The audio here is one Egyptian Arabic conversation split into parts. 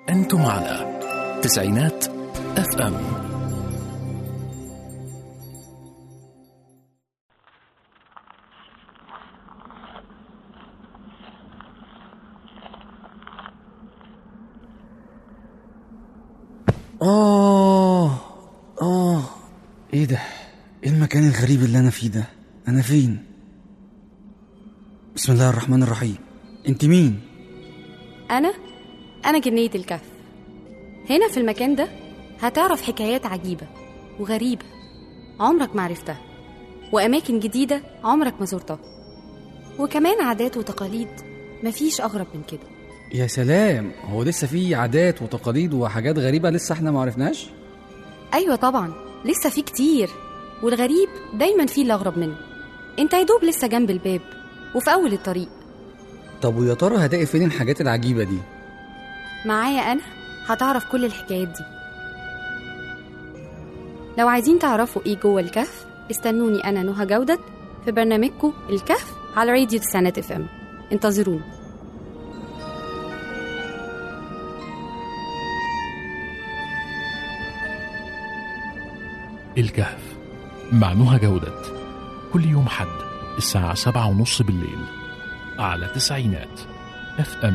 أنتم على تسعينات اف ام آه آه إيه ده؟ إيه المكان الغريب اللي أنا فيه ده؟ أنا فين؟ بسم الله الرحمن الرحيم أنت مين؟ أنا أنا جنية الكهف هنا في المكان ده هتعرف حكايات عجيبة وغريبة عمرك ما عرفتها وأماكن جديدة عمرك ما زرتها وكمان عادات وتقاليد مفيش أغرب من كده يا سلام هو لسه في عادات وتقاليد وحاجات غريبة لسه احنا ما عرفناش؟ أيوة طبعا لسه في كتير والغريب دايما فيه اللي أغرب منه انت يا دوب لسه جنب الباب وفي أول الطريق طب ويا ترى هلاقي فين الحاجات العجيبة دي؟ معايا أنا هتعرف كل الحكايات دي لو عايزين تعرفوا إيه جوه الكهف استنوني أنا نهى جودة في برنامجكم الكهف على راديو تسعينات اف ام انتظروني الكهف مع نهى جودة كل يوم حد الساعة سبعة ونص بالليل على تسعينات اف ام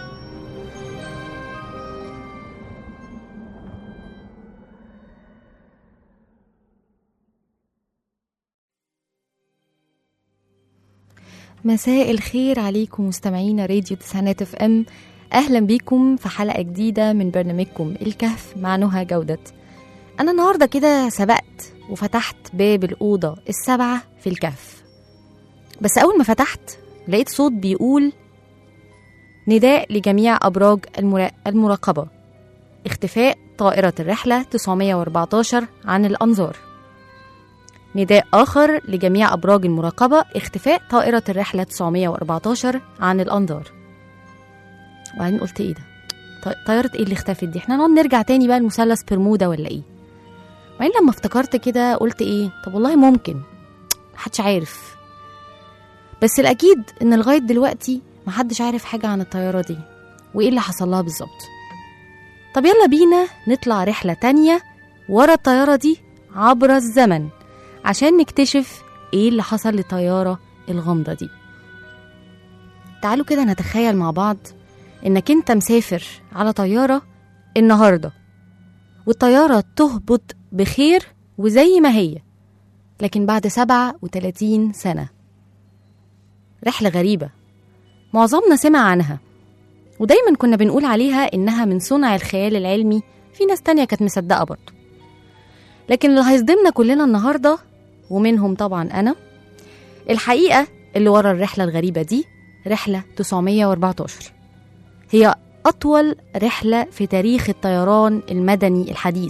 مساء الخير عليكم مستمعينا راديو تسعينات اف ام اهلا بيكم في حلقه جديده من برنامجكم الكهف مع نهى جوده انا النهارده كده سبقت وفتحت باب الاوضه السبعه في الكهف بس اول ما فتحت لقيت صوت بيقول نداء لجميع ابراج المرا- المراقبه اختفاء طائره الرحله 914 عن الانظار نداء آخر لجميع أبراج المراقبة اختفاء طائرة الرحلة 914 عن الأنظار وبعدين قلت إيه ده؟ طي- طيارة إيه اللي اختفت دي؟ إحنا نقعد نرجع تاني بقى لمثلث برمودا ولا إيه؟ وبعدين لما افتكرت كده قلت إيه؟ طب والله ممكن محدش عارف بس الأكيد إن لغاية دلوقتي محدش عارف حاجة عن الطيارة دي وإيه اللي حصل لها بالظبط طب يلا بينا نطلع رحلة تانية ورا الطيارة دي عبر الزمن عشان نكتشف ايه اللي حصل للطيارة الغامضة دي تعالوا كده نتخيل مع بعض انك انت مسافر على طيارة النهاردة والطيارة تهبط بخير وزي ما هي لكن بعد سبعة وتلاتين سنة رحلة غريبة معظمنا سمع عنها ودايما كنا بنقول عليها إنها من صنع الخيال العلمي في ناس تانية كانت مصدقة برضه لكن اللي هيصدمنا كلنا النهارده ومنهم طبعا انا الحقيقه اللي ورا الرحله الغريبه دي رحله 914 هي اطول رحله في تاريخ الطيران المدني الحديث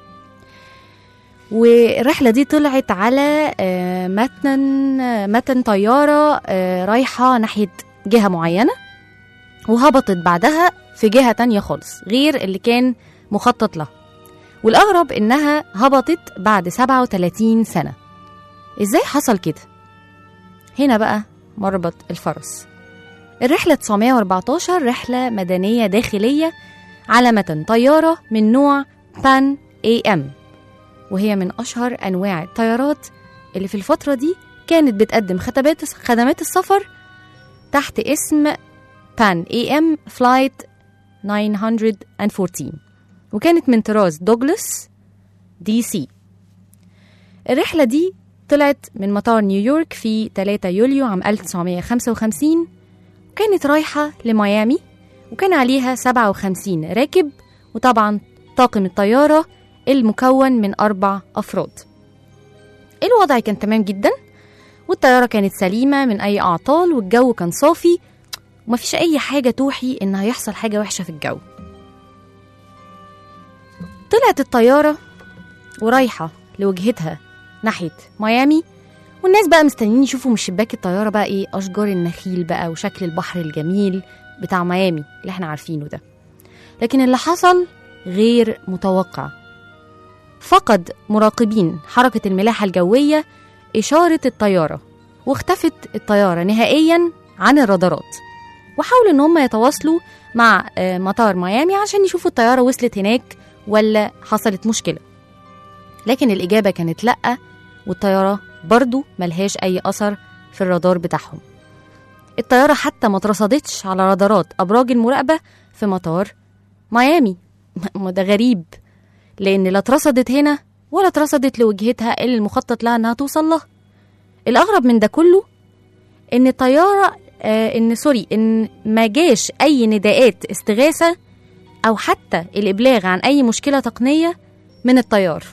والرحله دي طلعت على آه، متن آه، متن طياره آه، رايحه ناحيه جهه معينه وهبطت بعدها في جهه تانية خالص غير اللي كان مخطط لها والأغرب إنها هبطت بعد 37 سنة إزاي حصل كده؟ هنا بقى مربط الفرس الرحلة 914 رحلة مدنية داخلية على متن طيارة من نوع بان اي ام وهي من أشهر أنواع الطيارات اللي في الفترة دي كانت بتقدم خدمات خدمات السفر تحت اسم بان اي ام فلايت 914 وكانت من طراز دوغلاس دي سي الرحلة دي طلعت من مطار نيويورك في 3 يوليو عام 1955 وكانت رايحة لميامي وكان عليها 57 راكب وطبعا طاقم الطيارة المكون من أربع أفراد الوضع كان تمام جدا والطيارة كانت سليمة من أي أعطال والجو كان صافي ومفيش أي حاجة توحي إن هيحصل حاجة وحشة في الجو طلعت الطيارة ورايحة لوجهتها ناحية ميامي والناس بقى مستنيين يشوفوا من شباك الطيارة بقى ايه أشجار النخيل بقى وشكل البحر الجميل بتاع ميامي اللي احنا عارفينه ده لكن اللي حصل غير متوقع فقد مراقبين حركة الملاحة الجوية إشارة الطيارة واختفت الطيارة نهائيا عن الرادارات وحاولوا ان هم يتواصلوا مع آه، مطار ميامي عشان يشوفوا الطياره وصلت هناك ولا حصلت مشكله لكن الاجابه كانت لا والطياره برضو ملهاش اي اثر في الرادار بتاعهم الطياره حتى ما اترصدتش على رادارات ابراج المراقبه في مطار ميامي ما ده غريب لان لا اترصدت هنا ولا اترصدت لوجهتها اللي المخطط لها انها توصل لها الاغرب من ده كله ان الطياره آه ان سوري ان ما جاش اي نداءات استغاثه او حتى الابلاغ عن اي مشكله تقنيه من الطيار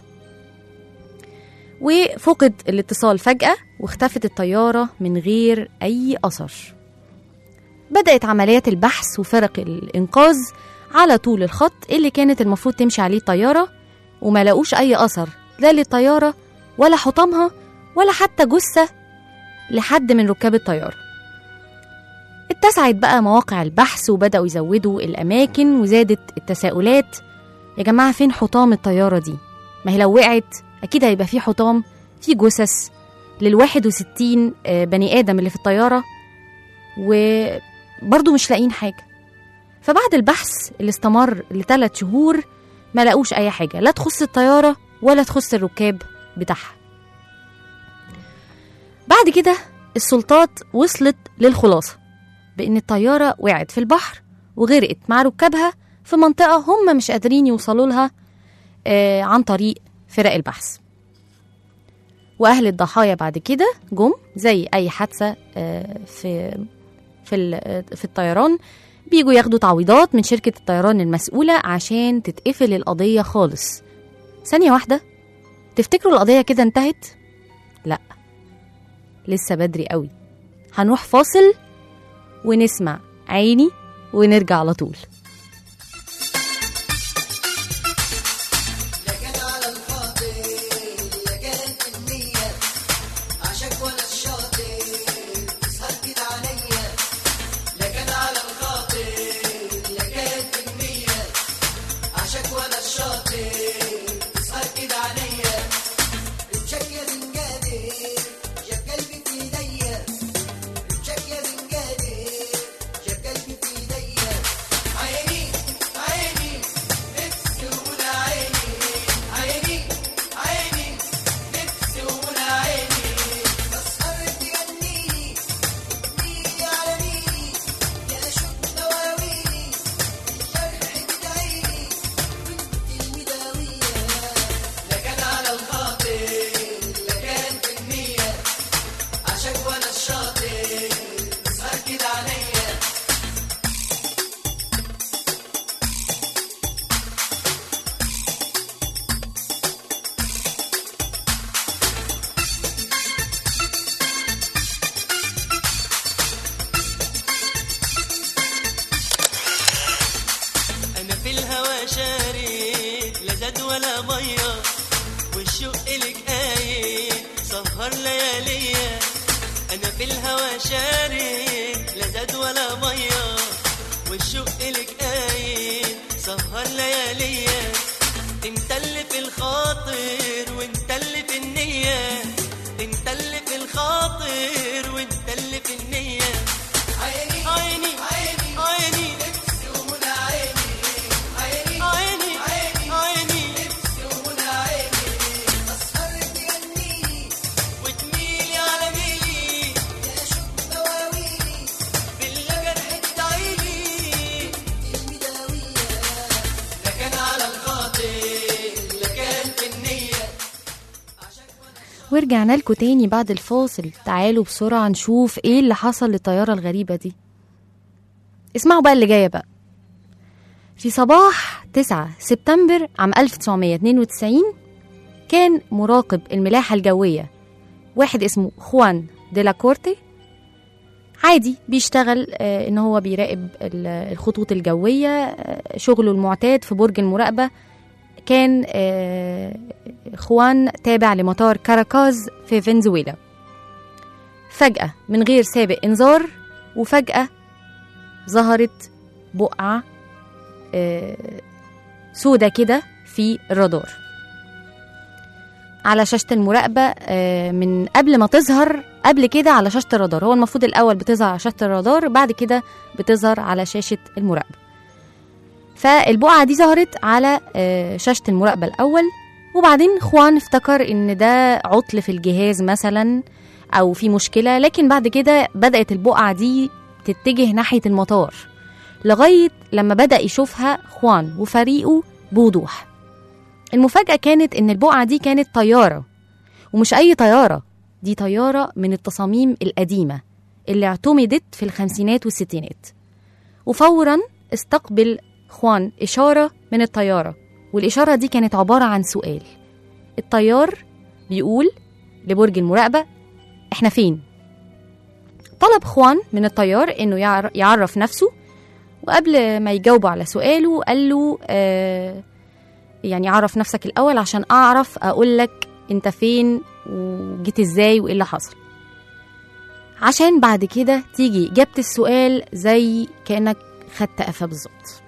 وفقد الاتصال فجاه واختفت الطياره من غير اي اثر بدات عمليات البحث وفرق الانقاذ على طول الخط اللي كانت المفروض تمشي عليه الطياره وما لقوش اي اثر لا للطياره ولا حطامها ولا حتى جثه لحد من ركاب الطياره اتسعت بقى مواقع البحث وبدأوا يزودوا الأماكن وزادت التساؤلات يا جماعة فين حطام الطيارة دي؟ ما هي لو وقعت أكيد هيبقى في حطام في جثث للواحد وستين آه، بني آدم اللي في الطيارة وبرضه مش لاقيين حاجة فبعد البحث اللي استمر لثلاث شهور ما لقوش أي حاجة لا تخص الطيارة ولا تخص الركاب بتاعها بعد كده السلطات وصلت للخلاصة بإن الطيارة وقعت في البحر وغرقت مع ركابها في منطقة هم مش قادرين يوصلوا لها آه عن طريق فرق البحث وأهل الضحايا بعد كده جم زي أي حادثة آه في في ال- في الطيران بيجوا ياخدوا تعويضات من شركة الطيران المسؤولة عشان تتقفل القضية خالص ثانية واحدة تفتكروا القضية كده انتهت؟ لأ لسه بدري قوي هنروح فاصل ونسمع عيني ونرجع على طول انا في الهوى شارد لا زاد ولا ميه والشوق لك قايد سهر لياليا انا في الهوى شارد لا زاد ولا ميه والشوق لك قايد سهر لياليا انت اللي في الخاطر وانت اللي في النية انت اللي في الخاطر وانت اللي في النية عيني عيني عيني عيني عيني عيني وتميلي على ميلي بالجرح تعيلي لا كان على الخاطر لا كان في النية ورجعنا لكم تاني بعد الفاصل تعالوا بسرعة نشوف ايه اللي حصل للطيارة الغريبة دي اسمعوا بقى اللي جاية بقى في صباح 9 سبتمبر عام 1992 كان مراقب الملاحة الجوية واحد اسمه خوان ديلا كورتي عادي بيشتغل آه، ان هو بيراقب ال- الخطوط الجوية آه، شغله المعتاد في برج المراقبة كان آه، خوان تابع لمطار كاراكاز في فنزويلا فجأة من غير سابق إنذار وفجأة ظهرت بقعة آه، سودة كده في الرادار على شاشة المراقبة آه، من قبل ما تظهر قبل كده على شاشة الرادار هو المفروض الأول بتظهر على شاشة الرادار بعد كده بتظهر على شاشة المراقبة فالبقعة دي ظهرت على آه، شاشة المراقبة الأول وبعدين خوان افتكر إن ده عطل في الجهاز مثلا أو في مشكلة لكن بعد كده بدأت البقعة دي تتجه ناحية المطار لغاية لما بدأ يشوفها خوان وفريقه بوضوح المفاجأة كانت إن البقعة دي كانت طيارة ومش أي طيارة دي طيارة من التصاميم القديمة اللي اعتمدت في الخمسينات والستينات وفورا استقبل خوان إشارة من الطيارة والإشارة دي كانت عبارة عن سؤال الطيار بيقول لبرج المراقبة إحنا فين؟ طلب خوان من الطيار إنه يعر- يعرف نفسه وقبل ما يجاوبوا على سؤاله قال له آه يعني عرف نفسك الأول عشان أعرف أقول لك أنت فين وجيت إزاي وإيه اللي حصل عشان بعد كده تيجي إجابة السؤال زي كأنك خدت قفا بالظبط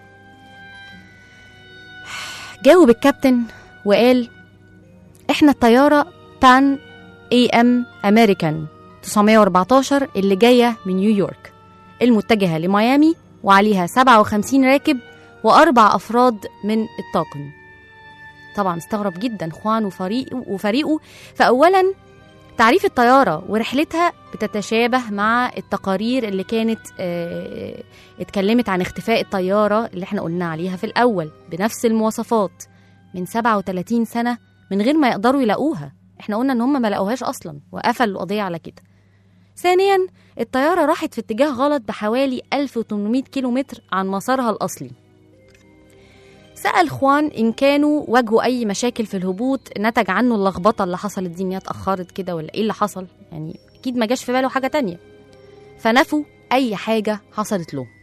جاوب الكابتن وقال احنا الطيارة بان اي ام امريكان 914 اللي جاية من نيويورك المتجهة لميامي وعليها 57 راكب وأربع أفراد من الطاقم طبعا استغرب جدا خوان وفريقه وفريقه فأولا تعريف الطيارة ورحلتها بتتشابه مع التقارير اللي كانت آه، اتكلمت عن اختفاء الطيارة اللي احنا قلنا عليها في الأول بنفس المواصفات من 37 سنة من غير ما يقدروا يلاقوها احنا قلنا ان هم ما لقوهاش اصلا وقفلوا القضية على كده ثانيا الطيارة راحت في اتجاه غلط بحوالي 1800 كيلومتر عن مسارها الأصلي سأل خوان إن كانوا واجهوا أي مشاكل في الهبوط نتج عنه اللخبطة اللي حصلت دي إن هي اتأخرت كده ولا إيه اللي حصل يعني أكيد ما جاش في باله حاجة تانية فنفوا أي حاجة حصلت له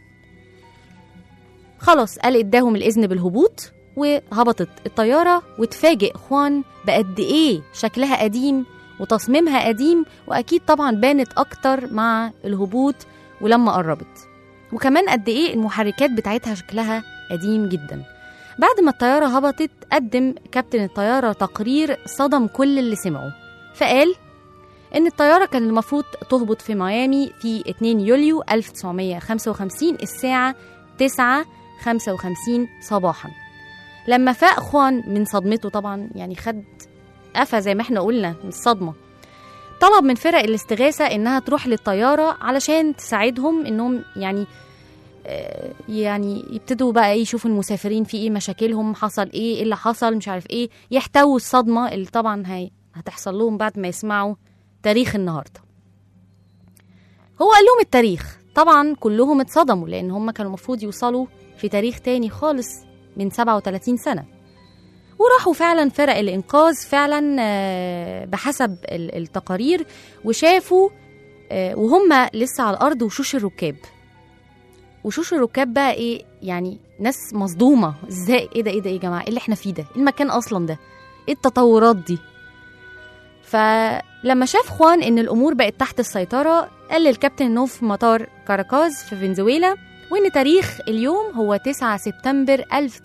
خلاص قال اداهم الإذن بالهبوط وهبطت الطيارة وتفاجئ خوان بقد إيه شكلها قديم وتصميمها قديم وأكيد طبعا بانت أكتر مع الهبوط ولما قربت وكمان قد إيه المحركات بتاعتها شكلها قديم جدا بعد ما الطيارة هبطت قدم كابتن الطيارة تقرير صدم كل اللي سمعوا فقال إن الطيارة كان المفروض تهبط في ميامي في 2 يوليو 1955 الساعة 9:55 صباحا لما فاق خوان من صدمته طبعا يعني خد قفا زي ما احنا قلنا من الصدمة طلب من فرق الاستغاثة إنها تروح للطيارة علشان تساعدهم إنهم يعني آه، يعني يبتدوا بقى ايه يشوفوا المسافرين في ايه مشاكلهم حصل ايه ايه اللي حصل مش عارف ايه يحتووا الصدمة اللي طبعا هي هتحصل لهم بعد ما يسمعوا تاريخ النهاردة هو قال لهم التاريخ طبعا كلهم اتصدموا لان هم كانوا المفروض يوصلوا في تاريخ تاني خالص من 37 سنة وراحوا فعلا فرق الإنقاذ فعلا آه، بحسب ال- التقارير وشافوا آه، وهم لسه على الأرض وشوش الركاب وشوش الركاب بقى ايه يعني ناس مصدومه ازاي ايه ده ايه ده ايه يا جماعه ايه اللي احنا فيه ده ايه المكان اصلا ده ايه التطورات دي فلما شاف خوان ان الامور بقت تحت السيطره قال للكابتن انه في مطار كاراكاز في فنزويلا وان تاريخ اليوم هو 9 سبتمبر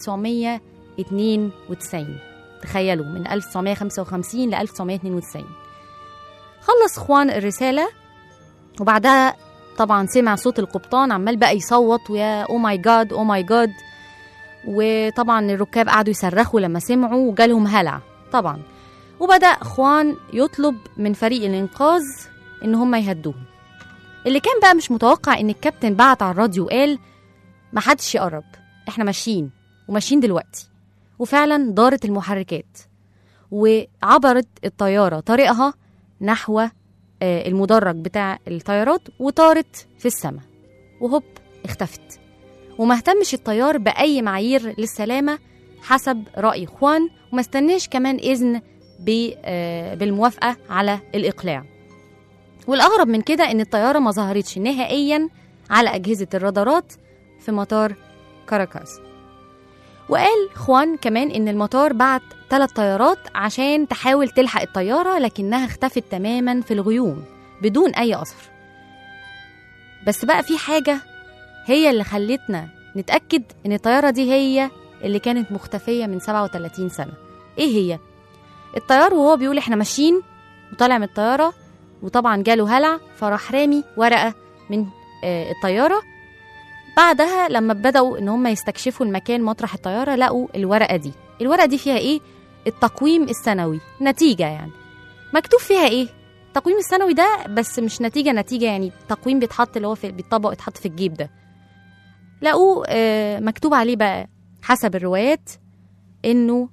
1992 تخيلوا من 1955 ل 1992 خلص خوان الرساله وبعدها طبعا سمع صوت القبطان عمال بقى يصوت ويا او ماي جاد او ماي جاد وطبعا الركاب قعدوا يصرخوا لما سمعوا وجالهم هلع طبعا وبدا خوان يطلب من فريق الانقاذ ان هم يهدوهم اللي كان بقى مش متوقع ان الكابتن بعت على الراديو وقال ما حدش يقرب احنا ماشيين وماشيين دلوقتي وفعلا دارت المحركات وعبرت الطياره طريقها نحو آه، المدرج بتاع الطيارات وطارت في السماء وهوب اختفت وما اهتمش الطيار بأي معايير للسلامة حسب رأي خوان وما استناش كمان إذن ب- آه، بالموافقة على الإقلاع والأغرب من كده إن الطيارة ما ظهرتش نهائيا على أجهزة الرادارات في مطار كاراكاس وقال خوان كمان إن المطار بعت ثلاث طيارات عشان تحاول تلحق الطيارة لكنها اختفت تماما في الغيوم بدون أي أثر بس بقى في حاجة هي اللي خلتنا نتأكد إن الطيارة دي هي اللي كانت مختفية من 37 سنة إيه هي؟ الطيار وهو بيقول إحنا ماشيين وطالع من الطيارة وطبعا جاله هلع فراح رامي ورقة من آه، الطيارة بعدها لما بدأوا إن هم يستكشفوا المكان مطرح الطيارة لقوا الورقة دي الورقة دي فيها إيه؟ التقويم السنوي نتيجة يعني مكتوب فيها إيه؟ التقويم السنوي ده بس مش نتيجة نتيجة يعني تقويم بيتحط اللي هو في بيتطبق يتحط في الجيب ده لقوه آه، مكتوب عليه بقى حسب الروايات إنه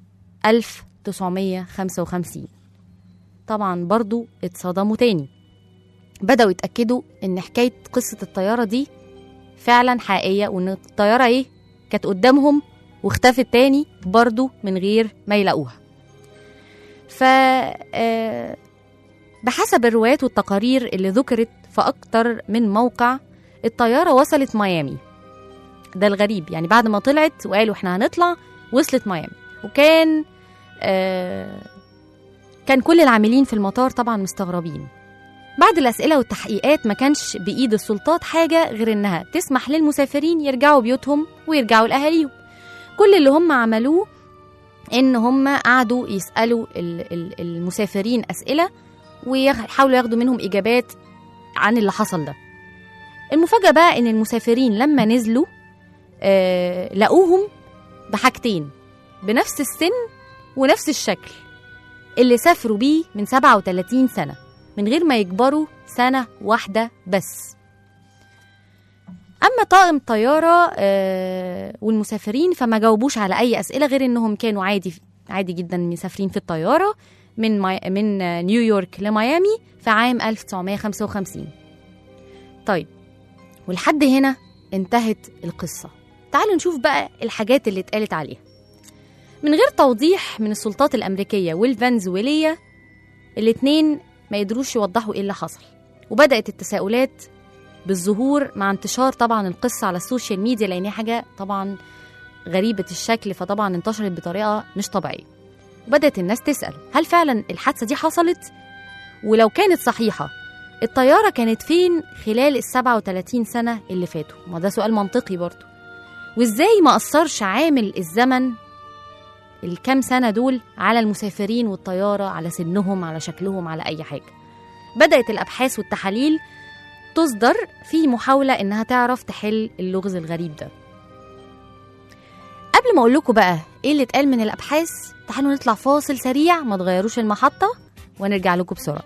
1955 طبعا برضو اتصدموا تاني بدأوا يتأكدوا إن حكاية قصة الطيارة دي فعلا حقيقية وإن الطيارة إيه كانت قدامهم واختفت تاني برضو من غير ما يلاقوها ف آه، بحسب الروايات والتقارير اللي ذكرت في أكتر من موقع الطيارة وصلت ميامي ده الغريب يعني بعد ما طلعت وقالوا احنا هنطلع وصلت ميامي وكان آه كان كل العاملين في المطار طبعا مستغربين بعد الأسئلة والتحقيقات ما كانش بإيد السلطات حاجة غير إنها تسمح للمسافرين يرجعوا بيوتهم ويرجعوا لأهاليهم كل اللي هم عملوه إن هم قعدوا يسألوا ال- ال- المسافرين أسئلة ويحاولوا ياخدوا منهم إجابات عن اللي حصل ده المفاجأة بقى إن المسافرين لما نزلوا آه لقوهم بحاجتين بنفس السن ونفس الشكل اللي سافروا بيه من 37 سنة من غير ما يكبروا سنة واحدة بس أما طاقم الطيارة آه، والمسافرين فما جاوبوش على أي أسئلة غير إنهم كانوا عادي عادي جدا مسافرين في الطيارة من مي... من آه، نيويورك لميامي في عام 1955 طيب ولحد هنا انتهت القصة تعالوا نشوف بقى الحاجات اللي اتقالت عليها من غير توضيح من السلطات الأمريكية والفنزويلية الاتنين ما يقدروش يوضحوا ايه اللي حصل وبدأت التساؤلات بالظهور مع انتشار طبعا القصة على السوشيال ميديا لأن هي حاجة طبعا غريبة الشكل فطبعا انتشرت بطريقة مش طبيعية وبدأت الناس تسأل هل فعلا الحادثة دي حصلت؟ ولو كانت صحيحة الطيارة كانت فين خلال ال 37 سنة اللي فاتوا؟ ما ده سؤال منطقي برضه وازاي ما أثرش عامل الزمن الكام سنة دول على المسافرين والطيارة على سنهم على شكلهم على أي حاجة بدأت الأبحاث والتحاليل تصدر في محاولة إنها تعرف تحل اللغز الغريب ده قبل ما أقول لكم بقى إيه اللي اتقال من الأبحاث تعالوا نطلع فاصل سريع ما تغيروش المحطة ونرجع لكم بسرعة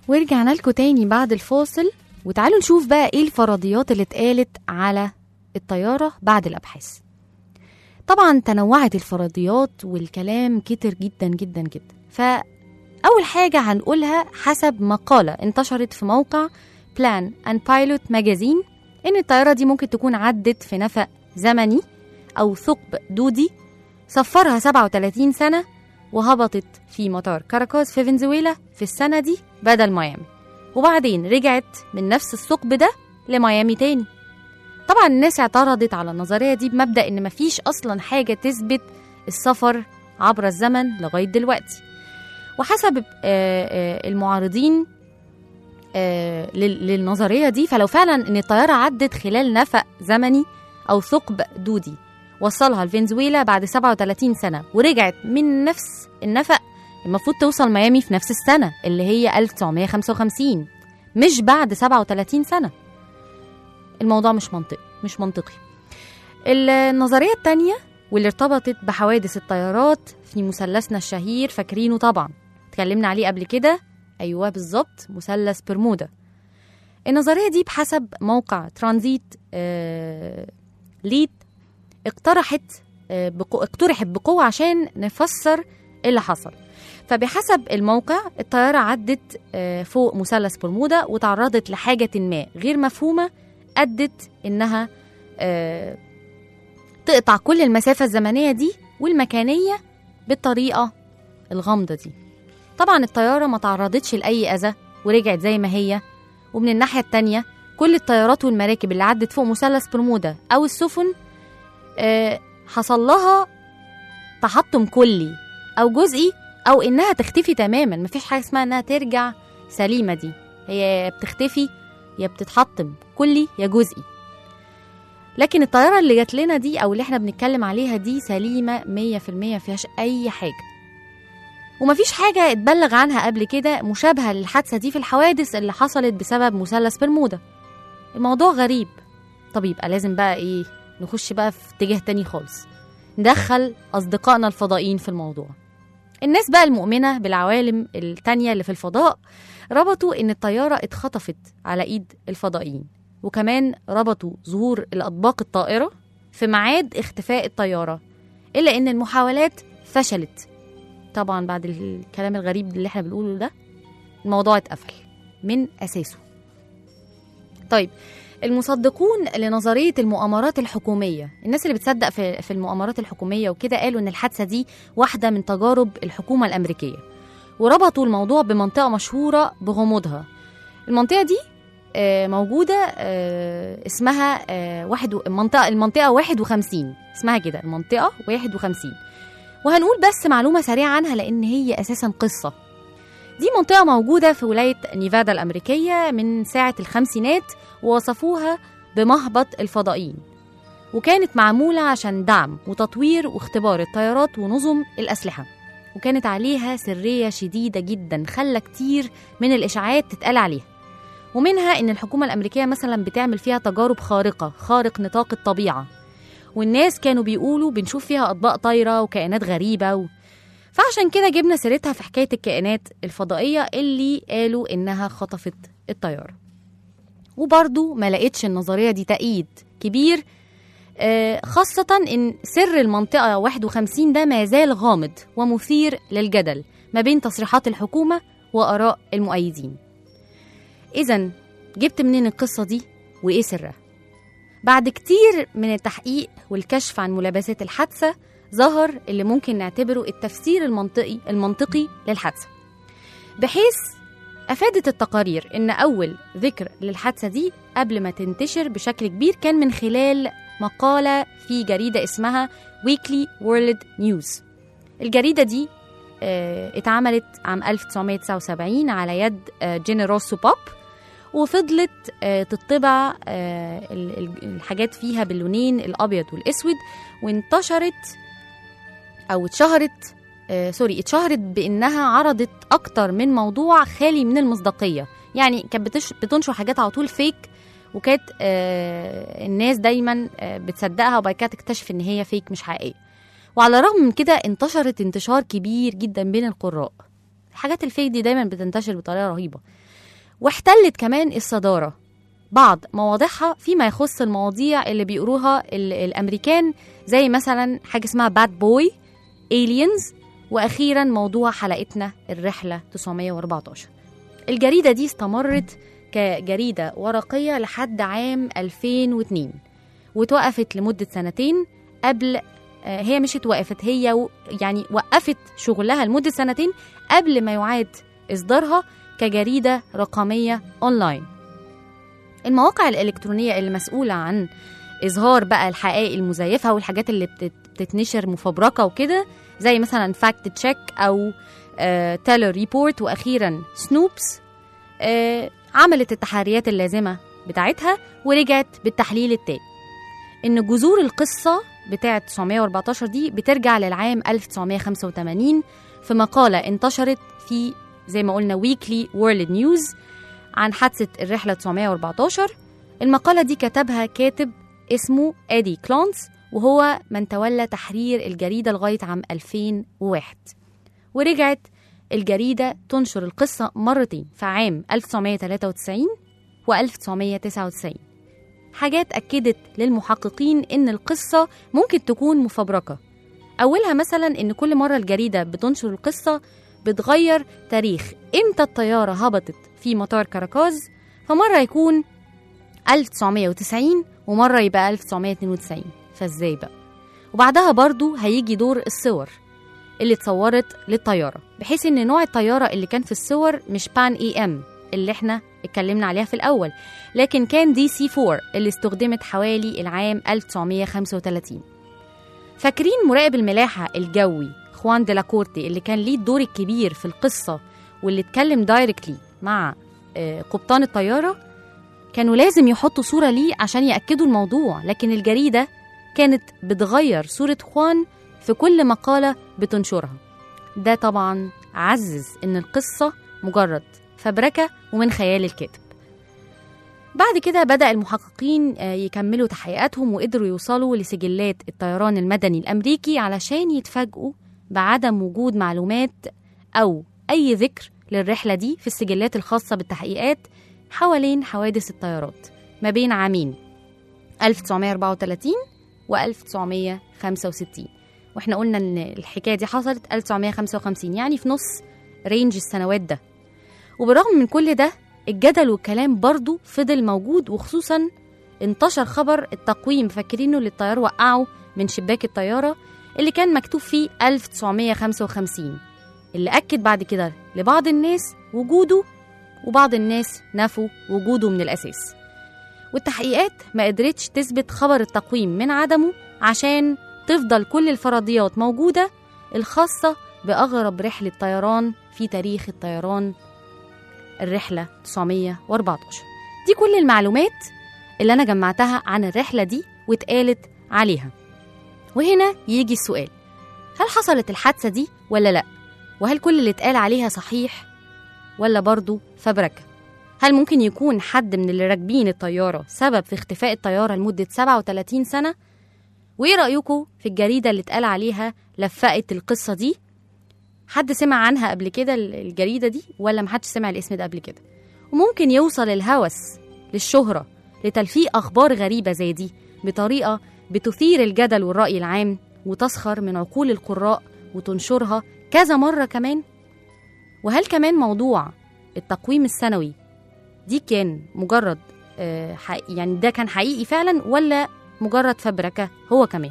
ورجعنا لكم تاني بعد الفاصل وتعالوا نشوف بقى ايه الفرضيات اللي اتقالت على الطيارة بعد الأبحاث طبعا تنوعت الفرضيات والكلام كتر جدا جدا جدا فأول حاجة هنقولها حسب مقالة انتشرت في موقع بلان اند بايلوت ماجازين إن الطيارة دي ممكن تكون عدت في نفق زمني أو ثقب دودي سفرها 37 سنة وهبطت في مطار كاراكوز في فنزويلا في السنة دي بدل ميامي وبعدين رجعت من نفس الثقب ده لميامي تاني طبعا الناس اعترضت على النظرية دي بمبدأ إن مفيش أصلا حاجة تثبت السفر عبر الزمن لغاية دلوقتي وحسب آه، آه، المعارضين آه، لل- للنظرية دي فلو فعلا إن الطيارة عدت خلال نفق زمني أو ثقب دودي وصلها لفنزويلا بعد 37 سنة ورجعت من نفس النفق المفروض توصل ميامي في نفس السنة اللي هي 1955 مش بعد 37 سنة الموضوع مش منطقي مش منطقي النظرية التانية واللي ارتبطت بحوادث الطيارات في مثلثنا الشهير فاكرينه طبعا اتكلمنا عليه قبل كده أيوة بالظبط مثلث برمودا النظرية دي بحسب موقع ترانزيت آه ليد اقترحت آه بقو... اقترحت بقوة عشان نفسر إيه اللي حصل فبحسب الموقع الطيارة عدت آه، فوق مثلث برمودا وتعرضت لحاجة ما غير مفهومة أدت إنها آه، تقطع كل المسافة الزمنية دي والمكانية بالطريقة الغامضة دي طبعا الطيارة ما تعرضتش لأي أذى ورجعت زي ما هي ومن الناحية التانية كل الطيارات والمراكب اللي عدت فوق مثلث برمودا أو السفن آه، حصل لها تحطم كلي أو جزئي أو إنها تختفي تماما مفيش حاجة اسمها إنها ترجع سليمة دي هي يا بتختفي يا بتتحطم كلي يا جزئي لكن الطيارة اللي جات لنا دي أو اللي احنا بنتكلم عليها دي سليمة مية في المية مفيهاش أي حاجة ومفيش حاجة اتبلغ عنها قبل كده مشابهة للحادثة دي في الحوادث اللي حصلت بسبب مثلث برمودا الموضوع غريب طب يبقى لازم بقى ايه نخش بقى في اتجاه تاني خالص ندخل أصدقائنا الفضائيين في الموضوع الناس بقى المؤمنة بالعوالم التانية اللي في الفضاء ربطوا إن الطيارة اتخطفت على إيد الفضائيين وكمان ربطوا ظهور الأطباق الطائرة في ميعاد اختفاء الطيارة إلا إن المحاولات فشلت طبعا بعد الكلام الغريب اللي احنا بنقوله ده الموضوع اتقفل من أساسه طيب المصدقون لنظرية المؤامرات الحكومية الناس اللي بتصدق في, في المؤامرات الحكومية وكده قالوا إن الحادثة دي واحدة من تجارب الحكومة الأمريكية وربطوا الموضوع بمنطقة مشهورة بغموضها المنطقة دي آه، موجودة آه، اسمها آه، واحد و- المنطقة المنطقة 51 اسمها كده المنطقة 51 وهنقول بس معلومة سريعة عنها لأن هي أساسا قصة دي منطقة موجودة في ولاية نيفادا الأمريكية من ساعة الخمسينات ووصفوها بمهبط الفضائيين وكانت معمولة عشان دعم وتطوير واختبار الطيارات ونظم الأسلحة وكانت عليها سرية شديدة جدا خلى كتير من الإشاعات تتقال عليها ومنها إن الحكومة الأمريكية مثلا بتعمل فيها تجارب خارقة خارق نطاق الطبيعة والناس كانوا بيقولوا بنشوف فيها أطباق طايرة وكائنات غريبة و... فعشان كده جبنا سيرتها في حكاية الكائنات الفضائية اللي قالوا إنها خطفت الطيارة وبرضو ما لقيتش النظرية دي تأييد كبير آه، خاصة إن سر المنطقة 51 ده ما زال غامض ومثير للجدل ما بين تصريحات الحكومة وآراء المؤيدين إذا جبت منين القصة دي وإيه سرها؟ بعد كتير من التحقيق والكشف عن ملابسات الحادثة ظهر اللي ممكن نعتبره التفسير المنطقي المنطقي للحادثة بحيث أفادت التقارير إن أول ذكر للحادثة دي قبل ما تنتشر بشكل كبير كان من خلال مقالة في جريدة اسمها Weekly World News الجريدة دي آه، اتعملت عام 1979 على يد آه، جينيروسو بوب وفضلت آه، تطبع آه، ال- ال- الحاجات فيها باللونين الأبيض والأسود وانتشرت أو اتشهرت آه، سوري اتشهرت بانها عرضت اكتر من موضوع خالي من المصداقيه يعني كانت بتش... بتنشر حاجات على طول فيك وكانت آه الناس دايما آه بتصدقها وبعد كده تكتشف ان هي فيك مش حقيقيه وعلى الرغم من كده انتشرت انتشار كبير جدا بين القراء الحاجات الفيك دي دايما بتنتشر بطريقه رهيبه واحتلت كمان الصدارة بعض مواضيعها فيما يخص المواضيع اللي بيقروها ال- الأمريكان زي مثلا حاجة اسمها باد بوي aliens وأخيرا موضوع حلقتنا الرحلة 914 الجريدة دي استمرت كجريدة ورقية لحد عام 2002 وتوقفت لمدة سنتين قبل آه، هي مش اتوقفت هي و- يعني وقفت شغلها لمدة سنتين قبل ما يعاد إصدارها كجريدة رقمية أونلاين المواقع الإلكترونية اللي مسؤولة عن إظهار بقى الحقائق المزيفة والحاجات اللي بتت- بتتنشر مفبركة وكده زي مثلا فاكت تشيك أو تيلر ريبورت وأخيرا سنوبس آه، عملت التحريات اللازمة بتاعتها ورجعت بالتحليل التالي إن جذور القصة بتاعة 914 دي بترجع للعام 1985 في مقالة انتشرت في زي ما قلنا ويكلي وورلد نيوز عن حادثة الرحلة 914 المقالة دي كتبها كاتب اسمه إيدي كلونس وهو من تولى تحرير الجريدة لغاية عام 2001 ورجعت الجريدة تنشر القصة مرتين في عام 1993 و 1999 حاجات أكدت للمحققين إن القصة ممكن تكون مفبركة أولها مثلا إن كل مرة الجريدة بتنشر القصة بتغير تاريخ إمتى الطيارة هبطت في مطار كاراكاز فمرة يكون 1990 ومرة يبقى 1992 فازاي بقى وبعدها برضو هيجي دور الصور اللي اتصورت للطيارة بحيث ان نوع الطيارة اللي كان في الصور مش بان اي ام اللي احنا اتكلمنا عليها في الأول لكن كان دي سي 4 اللي استخدمت حوالي العام 1935 فاكرين مراقب الملاحة الجوي خوان ديلاكورتي اللي كان ليه الدور الكبير في القصة واللي اتكلم دايركتلي مع آه، قبطان الطيارة كانوا لازم يحطوا صورة ليه عشان يأكدوا الموضوع لكن الجريدة كانت بتغير صورة خوان في كل مقالة بتنشرها ده طبعا عزز إن القصة مجرد فبركة ومن خيال الكاتب بعد كده بدأ المحققين آه، يكملوا تحقيقاتهم وقدروا يوصلوا لسجلات الطيران المدني الأمريكي علشان يتفاجئوا بعدم وجود معلومات أو أي ذكر للرحلة دي في السجلات الخاصة بالتحقيقات حوالين حوادث الطيارات ما بين عامين 1934 و 1965 واحنا قلنا ان الحكايه دي حصلت 1955 يعني في نص رينج السنوات ده وبرغم من كل ده الجدل والكلام برضو فضل موجود وخصوصا انتشر خبر التقويم فاكرينه اللي الطيار وقعه من شباك الطيارة اللي كان مكتوب فيه 1955 اللي أكد بعد كده لبعض الناس وجوده وبعض الناس نفوا وجوده من الأساس والتحقيقات ما قدرتش تثبت خبر التقويم من عدمه عشان تفضل كل الفرضيات موجودة الخاصة بأغرب رحلة طيران في تاريخ الطيران الرحلة 914 دي كل المعلومات اللي أنا جمعتها عن الرحلة دي واتقالت عليها وهنا يجي السؤال هل حصلت الحادثة دي ولا لأ؟ وهل كل اللي اتقال عليها صحيح ولا برضو فبركة؟ هل ممكن يكون حد من اللي راكبين الطيارة سبب في اختفاء الطيارة لمدة 37 سنة؟ وإيه رأيكم في الجريدة اللي اتقال عليها لفقت القصة دي؟ حد سمع عنها قبل كده الجريدة دي ولا محدش سمع الاسم ده قبل كده؟ وممكن يوصل الهوس للشهرة لتلفيق أخبار غريبة زي دي بطريقة بتثير الجدل والرأي العام وتسخر من عقول القراء وتنشرها كذا مرة كمان وهل كمان موضوع التقويم السنوي دي كان مجرد آه، حق- يعني ده كان حقيقي فعلا ولا مجرد فبركة هو كمان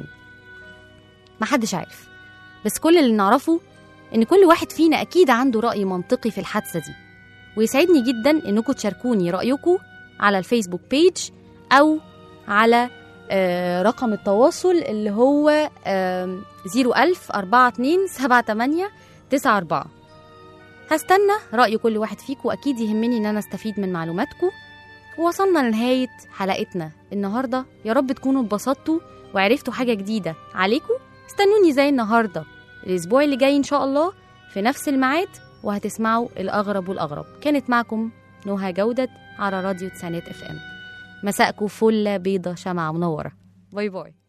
محدش عارف بس كل اللي نعرفه إن كل واحد فينا أكيد عنده رأي منطقي في الحادثة دي ويسعدني جدا إنكم تشاركوني رأيكم على الفيسبوك بيج أو على آه، رقم التواصل اللي هو آم، 01000 42 78 94 هستنى رأي كل واحد فيكم وأكيد يهمني إن أنا أستفيد من معلوماتكم ووصلنا لنهاية حلقتنا النهاردة يا رب تكونوا اتبسطتوا وعرفتوا حاجة جديدة عليكم استنوني زي النهاردة الأسبوع اللي جاي إن شاء الله في نفس الميعاد وهتسمعوا الأغرب والأغرب كانت معكم نهى جودة على راديو تسانات اف ام مساءكم فل بيضة شمعة منورة باي باي